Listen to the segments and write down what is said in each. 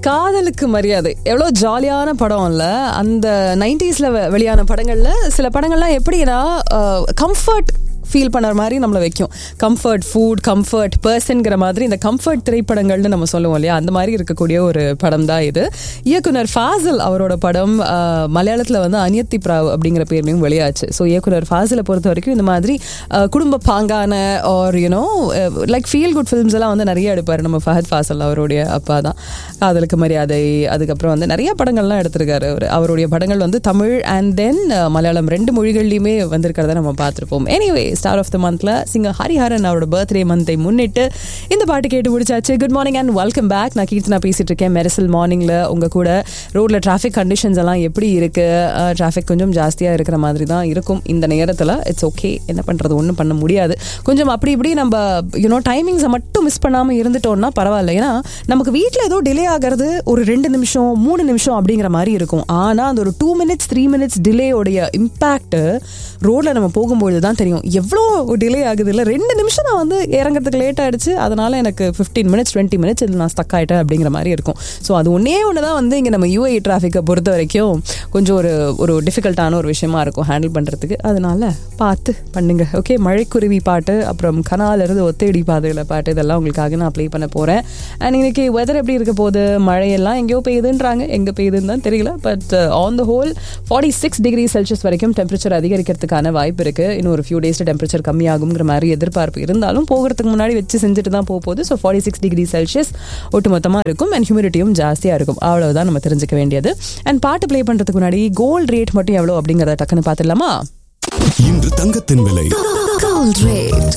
காதலுக்கு மரியாதை எவ்வளோ ஜாலியான படம் இல்ல அந்த நைன்டிஸ்ல வெளியான படங்கள்ல சில படங்கள்லாம் எப்படின்னா கம்ஃபர்ட் ஃபீல் பண்ணுற மாதிரி நம்மளை வைக்கும் கம்ஃபர்ட் ஃபுட் கம்ஃபர்ட் பர்சன்கிற மாதிரி இந்த கம்ஃபர்ட் திரைப்படங்கள்னு நம்ம சொல்லுவோம் இல்லையா அந்த மாதிரி இருக்கக்கூடிய ஒரு படம் தான் இது இயக்குனர் ஃபாசில் அவரோட படம் மலையாளத்தில் வந்து அனியத்தி பிராவ் அப்படிங்கிற பேர்லையும் வெளியாச்சு ஸோ இயக்குனர் ஃபாசிலை பொறுத்த வரைக்கும் இந்த மாதிரி அஹ், குடும்ப பாங்கான or you know like feel good films எல்லாம் வந்து நிறைய எடுப்பார் நம்ம ஃபஹத் ஃபாசில் அவருடைய அப்பா தான் காதலுக்கு மரியாதை அதுக்கப்புறம் வந்து நிறைய படங்கள்லாம் எடுத்திருக்காரு அவர் அவருடைய படங்கள் வந்து தமிழ் அண்ட் தென் மலையாளம் ரெண்டு மொழிகள்லையுமே வந்திருக்கிறத நம்ம பார்த்துருப்போம் எனிவே ஸ்டார் ஆஃப் த மந்த்ல சிங்கர் ஹரிஹரன் அவரோட பர்த்டே மந்த்தை முன்னிட்டு இந்த பாட்டு கேட்டு முடிச்சாச்சு good morning and welcome back நான் கீர்த்தனா பேசிட்டு இருக்கேன் மெரிசல் மார்னிங்ல உங்க கூட ரோட்ல டிராஃபிக் கண்டிஷன்ஸ் எல்லாம் எப்படி இருக்கு டிராஃபிக் கொஞ்சம் ஜாஸ்தியா இருக்கிற மாதிரி தான் இருக்கும் இந்த நேரத்துல இட்ஸ் ஓகே என்ன பண்றது ஒன்றும் பண்ண முடியாது கொஞ்சம் அப்படி இப்படி நம்ம யூனோ டைமிங்ஸை மட்டும் மிஸ் பண்ணாம இருந்துட்டோம்னா பரவாயில்ல ஏன்னா நமக்கு வீட்டில் ஏதோ டிலே ஆகிறது ஒரு ரெண்டு நிமிஷம் மூணு நிமிஷம் அப்படிங்கிற மாதிரி இருக்கும் ஆனா அந்த ஒரு டூ மினிட்ஸ் த்ரீ மினிட்ஸ் டிலேயோடைய இம்பாக்ட் ரோட்ல நம்ம போகும்பொழுது தான் தெரியும் எவ்வளோ டிலே ஆகுது இல்லை ரெண்டு நிமிஷம் நான் வந்து இறங்கிறதுக்கு லேட் ஆயிடுச்சு அதனால எனக்கு ஃபிஃப்டீன் மினிட்ஸ் டுவெண்ட்டி மினிட்ஸ் இதில் நான் ஸ்டக் ஆயிட்டேன் அப்படிங்கிற மாதிரி இருக்கும் ஸோ அது ஒன்றே ஒன்று தான் வந்து இங்கே நம்ம யூஏ டிராஃபிக்கை பொறுத்த வரைக்கும் கொஞ்சம் ஒரு ஒரு டிஃபிகல்ட்டான ஒரு விஷயமா இருக்கும் ஹேண்டில் பண்ணுறதுக்கு அதனால பார்த்து பண்ணுங்க ஓகே மழைக்குருவி பாட்டு அப்புறம் கனால இருந்து ஒத்தேடி பாதையில் பாட்டு இதெல்லாம் உங்களுக்காக நான் ப்ளே பண்ண போகிறேன் அண்ட் இன்னைக்கு வெதர் எப்படி இருக்க போகுது மழையெல்லாம் எங்கேயோ பெய்யுதுன்றாங்க எங்கே பெய்யுதுன்னு தான் தெரியல but on the whole forty six degree celsius வரைக்கும் டெம்பரேச்சர் அதிகரிக்கிறதுக்கான வாய்ப்பு இருக்கு இன்னும் ஒரு ஃபியூ டேஸ் டெம்பரேச்சர் கம்மியாகுங்கிற மாதிரி எதிர்பார்ப்பு இருந்தாலும் போகிறதுக்கு முன்னாடி வச்சு செஞ்சுட்டு தான் போக போகுது so forty six degree celsius ஒட்டுமொத்தமாக இருக்கும் அண்ட் ஹியூமிடிட்டியும் ஜாஸ்தியாக இருக்கும் அவ்வளவுதான் நம்ம தெரிஞ்சுக்க வேண்டியது அண்ட் பாட்டு ப்ளே பண்ணுறதுக்கு முன்னாடி கோல்ட் ரேட் மட்டும் எவ்வளோ அப்படிங்கிறத டக்குன்னு பார்த்துடலாமா இன்று தங்கத்தின் விலை Gold rate.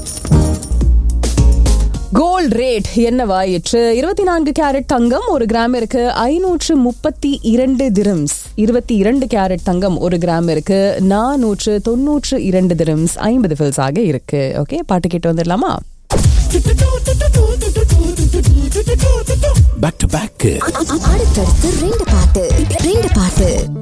கோல்ட் ரேட் என்னவாயிற்று இருபத்தி நான்கு கேரட் தங்கம் ஒரு கிராமிற்கு ஐநூற்று முப்பத்தி இரண்டு திரம்ஸ் இருபத்தி இரண்டு கேரட் தங்கம் ஒரு கிராமிற்கு நானூற்று தொன்னூற்று இரண்டு திரம்ஸ் ஐம்பது ஃபில்ஸ் ஆக இருக்கு ஓகே பாட்டு கேட்டு வந்துடலாமா பேக் டு பேக் அடுத்தடுத்து ரெண்டு பாட்டு ரெண்டு பாட்டு